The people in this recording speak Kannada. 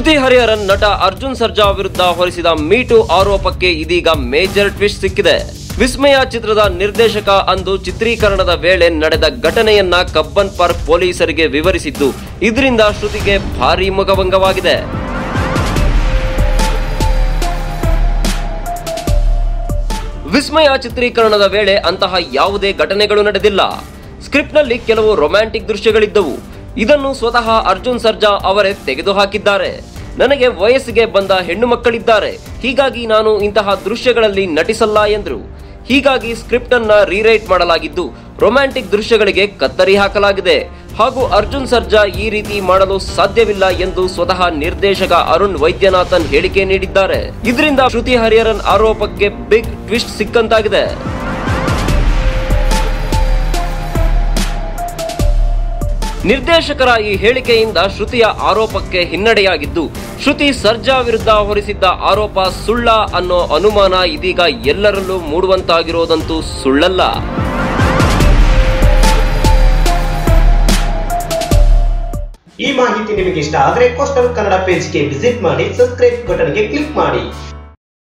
ಶ್ರುತಿ ಹರಿಹರನ್ ನಟ ಅರ್ಜುನ್ ಸರ್ಜಾ ವಿರುದ್ಧ ಹೊರಿಸಿದ ಮೀಟು ಆರೋಪಕ್ಕೆ ಇದೀಗ ಮೇಜರ್ ಟ್ವಿಸ್ಟ್ ಸಿಕ್ಕಿದೆ ವಿಸ್ಮಯ ಚಿತ್ರದ ನಿರ್ದೇಶಕ ಅಂದು ಚಿತ್ರೀಕರಣದ ವೇಳೆ ನಡೆದ ಘಟನೆಯನ್ನ ಕಬ್ಬನ್ ಪಾರ್ಕ್ ಪೊಲೀಸರಿಗೆ ವಿವರಿಸಿದ್ದು ಇದರಿಂದ ಶ್ರುತಿಗೆ ಭಾರೀ ಮುಖಭಂಗವಾಗಿದೆ ವಿಸ್ಮಯ ಚಿತ್ರೀಕರಣದ ವೇಳೆ ಅಂತಹ ಯಾವುದೇ ಘಟನೆಗಳು ನಡೆದಿಲ್ಲ ಸ್ಕ್ರಿಪ್ಟ್ನಲ್ಲಿ ಕೆಲವು ರೊಮ್ಯಾಂಟಿಕ್ ದೃಶ್ಯಗಳಿದ್ದವು ಇದನ್ನು ಸ್ವತಃ ಅರ್ಜುನ್ ಸರ್ಜಾ ಅವರೇ ತೆಗೆದುಹಾಕಿದ್ದಾರೆ ನನಗೆ ವಯಸ್ಸಿಗೆ ಬಂದ ಹೆಣ್ಣು ಮಕ್ಕಳಿದ್ದಾರೆ ಹೀಗಾಗಿ ನಾನು ಇಂತಹ ದೃಶ್ಯಗಳಲ್ಲಿ ನಟಿಸಲ್ಲ ಎಂದರು ಹೀಗಾಗಿ ಸ್ಕ್ರಿಪ್ಟ್ ಅನ್ನ ರೀರೈಟ್ ಮಾಡಲಾಗಿದ್ದು ರೊಮ್ಯಾಂಟಿಕ್ ದೃಶ್ಯಗಳಿಗೆ ಕತ್ತರಿ ಹಾಕಲಾಗಿದೆ ಹಾಗೂ ಅರ್ಜುನ್ ಸರ್ಜಾ ಈ ರೀತಿ ಮಾಡಲು ಸಾಧ್ಯವಿಲ್ಲ ಎಂದು ಸ್ವತಃ ನಿರ್ದೇಶಕ ಅರುಣ್ ವೈದ್ಯನಾಥನ್ ಹೇಳಿಕೆ ನೀಡಿದ್ದಾರೆ ಇದರಿಂದ ಶ್ರುತಿ ಹರಿಹರನ್ ಆರೋಪಕ್ಕೆ ಬಿಗ್ ಟ್ವಿಸ್ಟ್ ಸಿಕ್ಕಂತಾಗಿದೆ ನಿರ್ದೇಶಕರ ಈ ಹೇಳಿಕೆಯಿಂದ ಶ್ರುತಿಯ ಆರೋಪಕ್ಕೆ ಹಿನ್ನಡೆಯಾಗಿದ್ದು ಶ್ರುತಿ ಸರ್ಜಾ ವಿರುದ್ಧ ಹೊರಿಸಿದ್ದ ಆರೋಪ ಸುಳ್ಳ ಅನ್ನೋ ಅನುಮಾನ ಇದೀಗ ಎಲ್ಲರಲ್ಲೂ ಮೂಡುವಂತಾಗಿರೋದಂತೂ ಸುಳ್ಳಲ್ಲ ಈ ಮಾಹಿತಿ ನಿಮಗೆ ಇಷ್ಟ ಆದರೆ ಕೋಸ್ಟಲ್ ಕನ್ನಡ ಪೇಜ್ಗೆ ವಿಸಿಟ್ ಮಾಡಿ ಸಬ್ಸ್ಕ್ರೈಬ್ ಬಟನ್ಗೆ ಕ್ಲಿಕ್ ಮಾಡಿ